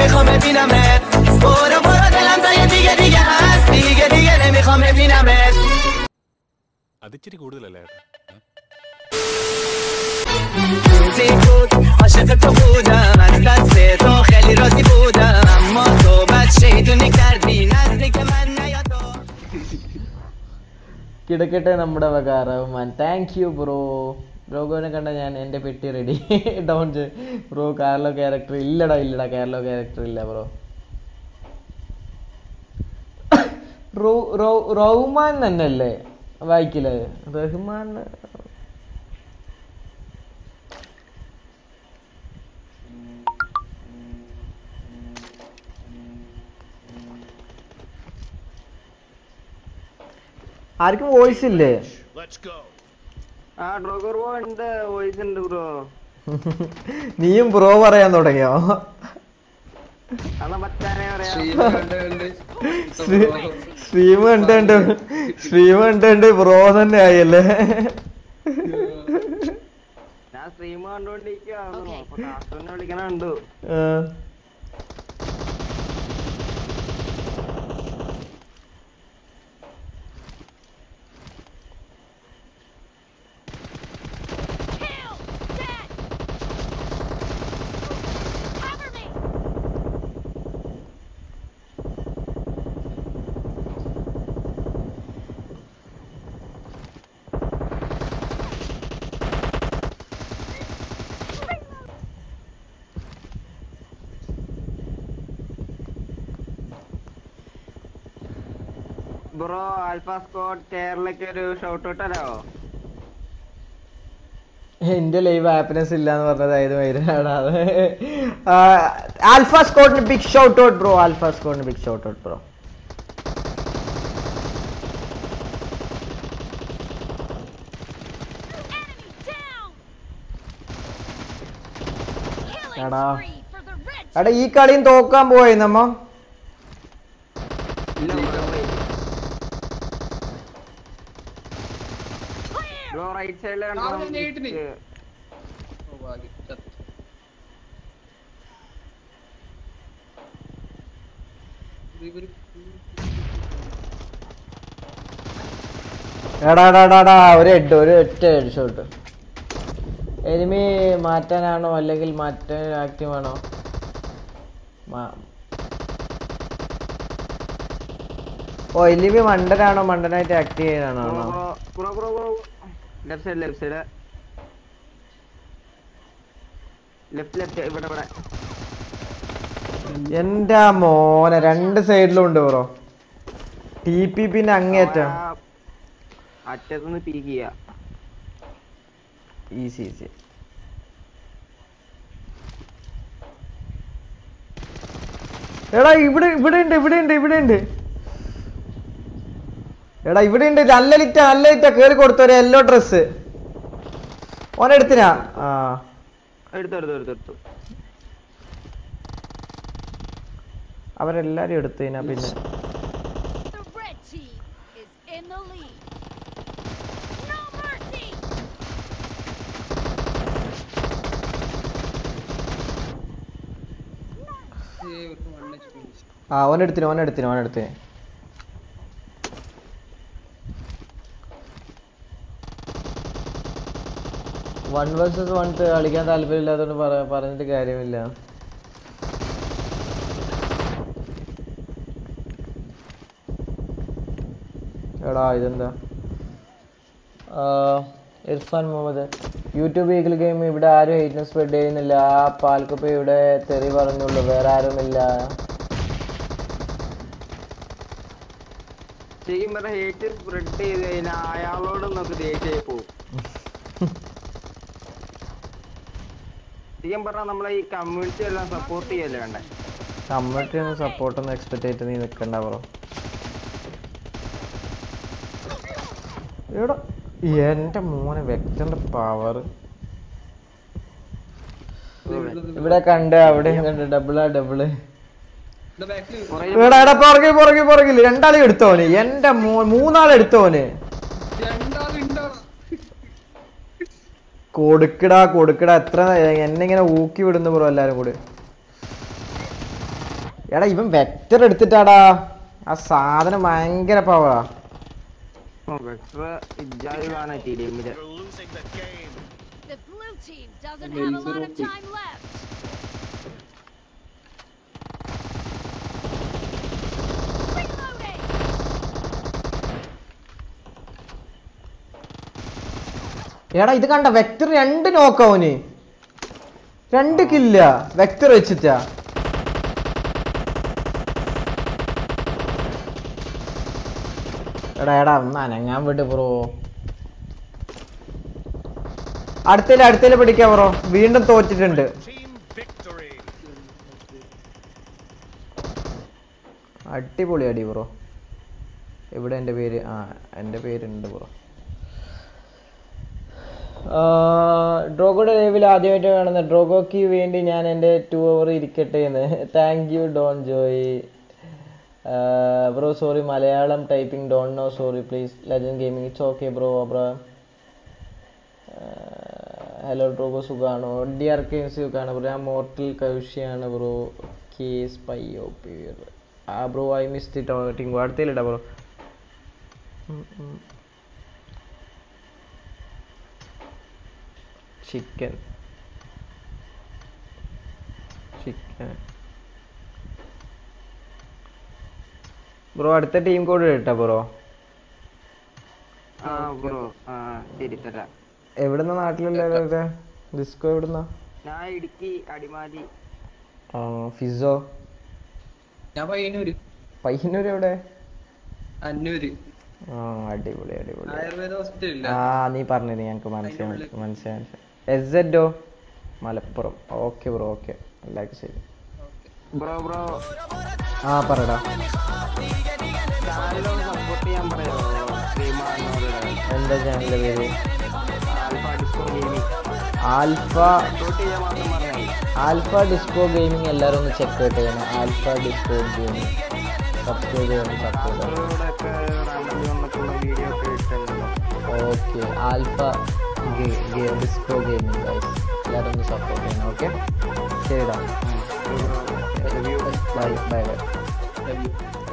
نمیخوام ببینمت برو برو دلم تا یه دیگه دیگه هست دیگه دیگه نمیخوام ببینمت അതിച്ചിരി കൂടുതലല്ലേ ഏട്ടാ ഏ? روزی بود عاشق تو بودم از دست تو خیلی راضی بودم اما تو بد شیطونی کردی نزدیک من نیا تو കിടക്കട്ടെ നമ്മുടെ വക റഹ്മാൻ താങ്ക് യു ബ്രോ ബ്രോഗോനെ കണ്ട ഞാൻ എൻ്റെ പെട്ടി ready down bro Carlo character ഇല്ലടാ ഇല്ലടാ കാർലോ ക്യാരക്ടർ ഇല്ല ബ്രോ റോ റോ റഹ്മാൻ തന്നെയല്ലേ വായിക്കില്ലേ റഹ്മാൻ ആർക്കും വോയിസ് ഇല്ലേ ആ ഡ്രോഗർ ബ്രോ ഉണ്ട് വോയിസ് ഉണ്ട് ബ്രോ നീയും ബ്രോ പറയാൻ തുടങ്ങിയോ അണ്ണ മച്ചാനെ പറയാ സ്ട്രീം കണ്ട് കണ്ട് സ്ട്രീം കണ്ട് കണ്ട് ബ്രോ തന്നെ ആയല്ലേ ഞാൻ സ്ട്രീം കണ്ടോണ്ടിരിക്കുന്നു അപ്പൊ കാർട്ടൂനെ വിളിക്കണ കണ്ടു ആ. Kill! Dead! Cover me! Bro alpha squad കേരളക്ക് ഒരു ഷോട്ട് ഔട്ട് തരാവോ എന്റെ ലൈവ് ഹാപ്പിനെസ് ഇല്ല എന്ന് പറഞ്ഞത് ഏത് മൈരാടാ ആൽഫ സ്കോഡിന് big shot out bro alpha സ്കോഡിന് big shot out bro Enemy down! Killing എടാ. spree for the red എടാ ഈ കളിയും തോക്കാൻ പോയി നമ്മ ഇല്ല Clear! ബ്രോ റൈറ്റ് സൈഡിൽ എടാ എടാ എടാ, എടാ ഒരു ഹെഡ് ഒരു ഒറ്റ ഹെഡ് ഷോട്ട് എനിമി മാറ്റാനാണോ അല്ലെങ്കിൽ മാറ്റാൻ ആക്റ്റീവ് ആണോ മാ- ഓ എനിമി മണ്ടനാണോ മണ്ടനായിട്ട് ആക്റ്റീവ് ചെയ്യാനാണോ ആണോ bro bro bro left side left side left left ഇവിടെ ഇവിടെ എന്റെ മോനെ രണ്ട് സൈഡിലും ഉണ്ട് ബ്രോ ടി പി പിന്നെ അങ്ങേറ്റം ആ അറ്റത്തുനിന്ന് പീക്ക് ചെയ്യാ ഈസി ഈസി എടാ ഇവിടെ ഇവിടെ ഉണ്ട് ഇവിടെ ഉണ്ട് ഇവിടെ ഉണ്ട് എടാ ഇവിടെ ഉണ്ട് നല്ല ലിറ്റ നല്ല ലിറ്റ കേറി കൊടുത്തു ഒരു യെല്ലോ ഡ്രസ് ഓനെടുത്തിനാ ആ എടുത്തു എടുത്തു എടുത്തു എടുത്തു അവരെല്ലാരും എടുത്തതിനാ പിന്നെ The red team is in the lead. No mercy! ആ ഓനെടുത്തിന് ഓനെടുത്തിന് ഓനെടുത്തിന് വൺ വേഴ്സസ് വൺ കളിക്കാൻ താല്പര്യമില്ലാത്തതുകൊണ്ട് പറ- പറഞ്ഞിട്ട് കാര്യമില്ല എടാ ഇതെന്താ ആ, Irfan Muhammad YouTube eagle game ഇവിടെ ആരും ഹെയ്റ്റിനെ സ്പ്രെഡ് ചെയ്യുന്നില്ല ആ പാൽക്കുപ്പ ഇവിടെ തെറി പറഞ്ഞുള്ളൂ വേറെ ആരുമില്ല ശരിക്കും പറഞ്ഞ ഹേറ്റ് സ്പ്രെഡ് ചെയ്ത് കഴിഞ്ഞാൽ അയാളോട് നമുക്ക് ദേഷ്യമായി പോകും ശരിക്കും പറഞ്ഞാൽ നമ്മളെ ഈ കമ്മ്യൂണിറ്റി എല്ലാം സപ്പോർട്ട് ചെയ്യല്ലേ വേണ്ടേ കമ്മ്യൂണിറ്റി ഒന്നും സപ്പോർട്ട് ഒന്നും എക്സ്പെക്ട് ചെയ്തിട്ട് നീ നിൽക്കണ്ട ബ്രോ എടാ എന്റെ മോനെ വെക്ടറിന്റെ പവർ ഇവിടെ കണ്ട് അവിടെ കണ്ട് ഡബിളാ ഡബിള് കുറേ എടാ എടാ പുറകെ പുറകെ പുറകില് രണ്ടാളെ എടുത്തോന് എന്റെ മോ മൂന്നാളെ എടുത്തോന് കൊടുക്കടാ കൊടുക്കടാ എത്ര എന്നെ ഇങ്ങനെ ഊക്കി വിടുന്നു ബ്രോ എല്ലാരും കൂടി എടാ ഇവൻ വെക്ടർ എടുത്തിട്ടാടാ ആ സാധനം ഭയങ്കര പവറാ വെക്ടർ ഇജ്ജാതി കാണാൻ ടീമില് The blue team doesn't have a lot of time left. Reloading! എടാ ഇത് കണ്ട വെക്ടർ രണ്ട് നോക്കവന് രണ്ട് കില്ല വെക്ടർ വെച്ചിട്ടാ എടാ എടാ ഒന്ന് അനങ്ങാൻ വിട്ട് ബ്രോ അടുത്തേല് അടുത്തേല് പിടിക്കാം ബ്രോ വീണ്ടും തോറ്റിട്ടുണ്ട് അടിപൊളി അടി ബ്രോ ഇവിടെ എൻ്റെ പേര് ആ എൻ്റെ പേരുണ്ട് ബ്രോ ഡ്രോഗോയുടെ ലൈവിൽ ആദ്യമായിട്ട് കാണുന്ന ഡ്രോഗോക്ക് വേണ്ടി ഞാൻ എൻ്റെ ടു അവർ ഇരിക്കട്ടെ എന്ന് thank you Don Joy bro sorry Malayalam typing don't know sorry please legend gaming it's okay bro bro hello Drogo സുഖാണോ ഡി ആർ കെ സുഖാണ് ബ്രോ ഞാൻ മോർട്ടൽ കൗഷിയാണ് ബ്രോ കേസ് പയ്യോ പേര് ആ ബ്രോ ഐ മിസ് ദി ടോട്ടിംഗ് അടുത്തേലിടാ ബ്രോ ചിക്കൻ ചിക്കൻ ബ്രോ അടുത്ത ടീം കോഡ് ഇട്ടാ ബ്രോ ആ ബ്രോ ആ ശരി തരാം എവിടുന്ന നാട്ടിലുള്ള ഡിസ്കോ എവിടുന്ന ഞാൻ ഇടുക്കി അടിമാലി ആ ഫിസോ ഞാൻ പയ്യന്നൂര് പയ്യന്നൂർ എവിടെ അന്നൂര് ആ അടിപൊളി അടിപൊളി ആയുർവേദ ഹോസ്പിറ്റൽ ഇല്ല ആ നീ പറഞ്ഞത് ഞങ്ങൾക്ക് മനസ്സിലായി മനസ്സിലായി എസ് സെഡോ മലപ്പുറം ഓക്കെ ബ്രോ ഓക്കെ എല്ലാവർക്കും ശരി ബ്രോ ബ്രോ ആ പറടാ ചാനലൊന്ന് സപ്പോർട്ട് ചെയ്യാൻ പറയോ ശ്രീമാനോട് എന്താ ചാനലിന്റെ പേര് alpha disco gaming alpha support ചെയ്യാൻ മാത്രം പറഞ്ഞാൽ ആൽഫ ഡിസ്കോ ഗെയിമിംഗ് എല്ലാവരും ഒന്ന് ചെക്ക് ഔട്ട് ചെയ്യണം ആൽഫ ഡിസ്കോ ഗെയിമിംഗ് സബ്സ്ക്രൈബ് ചെയ്യണം സബ്സ്ക്രൈബ് ചെയ്യണം അവരോടൊക്കെ റാൻഡംലി വന്നിട്ടുള്ള വീഡിയോ ഒക്കെ ഇട്ടുണ്ടല്ലോ okay alpha disco gaming guys എല്ലാവരും ഒന്ന് സപ്പോർട്ട് ചെയ്യണം ഓക്കെ ശരിടാ ബൈ ബൈ ബൈ ബ്രോ